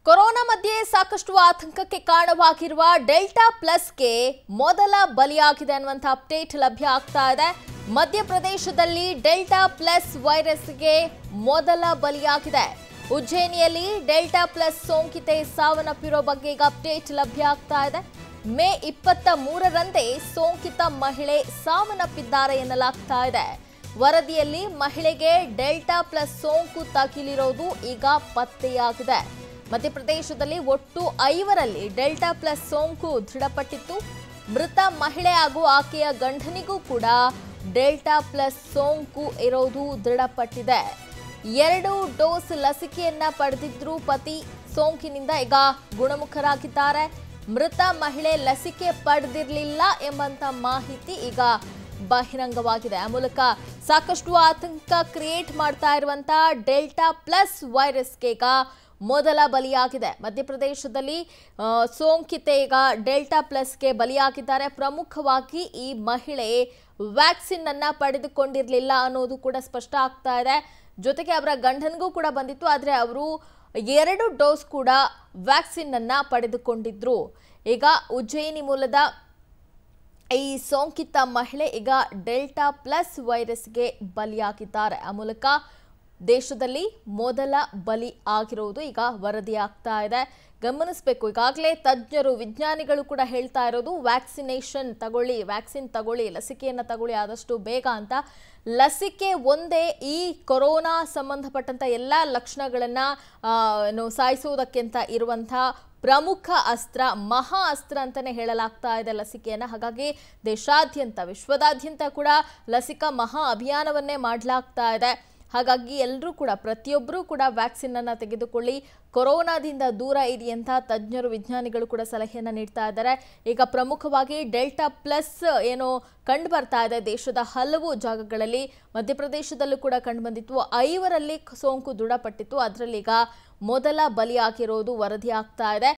corona ಮಧ್ಯೆ ಸಾಕಷ್ಟು ಆತಂಕಕ್ಕೆ ಕಾರಣವಾಗಿರುವ ಡೆಲ್ಟಾ ಪ್ಲಸ್ಗೆ ಮೊದಲ ಬಲಿಯಾಗಿದೆ ಅನ್ನುವಂಥ ಅಪ್ಡೇಟ್ ಲಭ್ಯ ಆಗ್ತಾ ಇದೆ ಮಧ್ಯಪ್ರದೇಶದಲ್ಲಿ ಡೆಲ್ಟಾ ಪ್ಲಸ್ ವೈರಸ್ಗೆ ಮೊದಲ ಬಲಿಯಾಗಿದೆ ಉಜ್ಜಯಿನಿಯಲ್ಲಿ ಡೆಲ್ಟಾ ಪ್ಲಸ್ ಸೋಂಕಿತೆ ಸಾವನ್ನಪ್ಪಿರೋ ಬಗ್ಗೆ ಈಗ ಅಪ್ಡೇಟ್ ಲಭ್ಯ ಆಗ್ತಾ ಇದೆ ಮೇ ಇಪ್ಪತ್ತ ಮೂರರಂದೇ ಸೋಂಕಿತ ಮಹಿಳೆ ಸಾವನ್ನಪ್ಪಿದ್ದಾರೆ ಎನ್ನಲಾಗ್ತಾ ಇದೆ ವರದಿಯಲ್ಲಿ ಮಹಿಳೆಗೆ ಡೆಲ್ಟಾ ಪ್ಲಸ್ ಸೋಂಕು ತಗುಲಿರೋದು ಈಗ ಪತ್ತೆಯಾಗಿದೆ ಮಧ್ಯಪ್ರದೇಶದಲ್ಲಿ ಒಟ್ಟು ಐವರಲ್ಲಿ ಡೆಲ್ಟಾ ಪ್ಲಸ್ ಸೋಂಕು ದೃಢಪಟ್ಟಿತ್ತು ಮೃತ ಮಹಿಳೆ ಹಾಗೂ ಆಕೆಯ ಗಂಡನಿಗೂ ಕೂಡ ಡೆಲ್ಟಾ ಪ್ಲಸ್ ಸೋಂಕು ಇರೋದು ದೃಢಪಟ್ಟಿದೆ ಎರಡು ಡೋಸ್ ಲಸಿಕೆಯನ್ನ ಪಡೆದಿದ್ರು ಪತಿ ಸೋಂಕಿನಿಂದ ಈಗ ಗುಣಮುಖರಾಗಿದ್ದಾರೆ ಮೃತ ಮಹಿಳೆ ಲಸಿಕೆ ಪಡೆದಿರಲಿಲ್ಲ ಎಂಬಂತ ಮಾಹಿತಿ ಈಗ ಬಹಿರಂಗವಾಗಿದೆ ಆ ಮೂಲಕ ಸಾಕಷ್ಟು ಆತಂಕ ಕ್ರಿಯೇಟ್ ಮಾಡ್ತಾ ಇರುವಂತ ಡೆಲ್ಟಾ ಪ್ಲಸ್ ವೈರಸ್ಗೆ ಈಗ ಮೊದಲ ಬಲಿಯಾಗಿದೆ ಮಧ್ಯಪ್ರದೇಶದಲ್ಲಿ ಆ, ಸೋಂಕಿತೆ ಈಗ ಡೆಲ್ಟಾ ಪ್ಲಸ್ಗೆ ಬಲಿಯಾಗಿದ್ದಾರೆ ಪ್ರಮುಖವಾಗಿ ಈ ಮಹಿಳೆ ವ್ಯಾಕ್ಸಿನ್ ಅನ್ನ ಪಡೆದುಕೊಂಡಿರಲಿಲ್ಲ ಅನ್ನೋದು ಕೂಡ ಸ್ಪಷ್ಟ ಆಗ್ತಾ ಇದೆ ಜೊತೆಗೆ ಅವರ ಗಂಡನಿಗೂ ಕೂಡ ಬಂದಿತ್ತು ಆದರೆ ಅವರು ಎರಡು ಡೋಸ್ ಕೂಡ ವ್ಯಾಕ್ಸಿನ್ ಅನ್ನ ಪಡೆದುಕೊಂಡಿದ್ರು ಈಗ ಉಜ್ಜಯಿನಿ ಮೂಲದ ಈ ಸೋಂಕಿತ ಮಹಿಳೆ ಈಗ ಡೆಲ್ಟಾ ಪ್ಲಸ್ ವೈರಸ್ಗೆ ಬಲಿಯಾಗಿದ್ದಾರೆ ಆ ಮೂಲಕ ದೇಶದಲ್ಲಿ ಮೊದಲ ಬಲಿ ಆಗಿರುವುದು ಈಗ ವರದಿಯಾಗ್ತಾ ಇದೆ ಗಮನಿಸಬೇಕು ಈಗಾಗಲೇ ತಜ್ಞರು ವಿಜ್ಞಾನಿಗಳು ಕೂಡ ಹೇಳ್ತಾ ಇರೋದು ವ್ಯಾಕ್ಸಿನೇಷನ್ ತಗೊಳ್ಳಿ ವ್ಯಾಕ್ಸಿನ್ ತಗೊಳ್ಳಿ ಲಸಿಕೆಯನ್ನು ತಗೊಳ್ಳಿ ಆದಷ್ಟು ಬೇಗ ಅಂತ ಲಸಿಕೆ ಒಂದೇ ಈ ಕೊರೋನಾ ಸಂಬಂಧಪಟ್ಟಂತ ಎಲ್ಲ ಲಕ್ಷಣಗಳನ್ನು ಏನು ಸಾಯಿಸುವುದಕ್ಕೆ ಅಂತ ಇರುವಂಥ ಪ್ರಮುಖ ಅಸ್ತ್ರ ಮಹಾ ಅಸ್ತ್ರ ಅಂತಾನೆ ಹೇಳಲಾಗ್ತಾ ಇದೆ ಲಸಿಕೆಯನ್ನು ಹಾಗಾಗಿ ದೇಶಾದ್ಯಂತ ವಿಶ್ವದಾದ್ಯಂತ ಕೂಡ ಲಸಿಕಾ ಮಹಾ ಅಭಿಯಾನವನ್ನೇ ಮಾಡಲಾಗ್ತಾ ಇದೆ ಹಾಗಾಗಿ ಎಲ್ಲರೂ ಕೂಡ ಪ್ರತಿಯೊಬ್ಬರೂ ಕೂಡ ವ್ಯಾಕ್ಸಿನ್ ಅನ್ನ ತೆಗೆದುಕೊಳ್ಳಿ ಕೊರೋನಾದಿಂದ ದೂರ ಇರಿ ಅಂತ ತಜ್ಞರು ವಿಜ್ಞಾನಿಗಳು ಕೂಡ ಸಲಹೆಯನ್ನ ನೀಡ್ತಾ ಇದ್ದಾರೆ ಈಗ ಪ್ರಮುಖವಾಗಿ ಡೆಲ್ಟಾ ಪ್ಲಸ್ ಏನು ಕಂಡು ಬರ್ತಾ ಇದೆ ದೇಶದ ಹಲವು ಜಾಗಗಳಲ್ಲಿ ಮಧ್ಯಪ್ರದೇಶದಲ್ಲೂ ಕೂಡ ಕಂಡು ಬಂದಿತ್ತು ಐವರಲ್ಲಿ ಸೋಂಕು ದೃಢಪಟ್ಟಿತ್ತು ಅದರಲ್ಲಿ ಈಗ ಮೊದಲ ಬಲಿಯಾಗಿರೋದು ವರದಿಯಾಗ್ತಾ ಇದೆ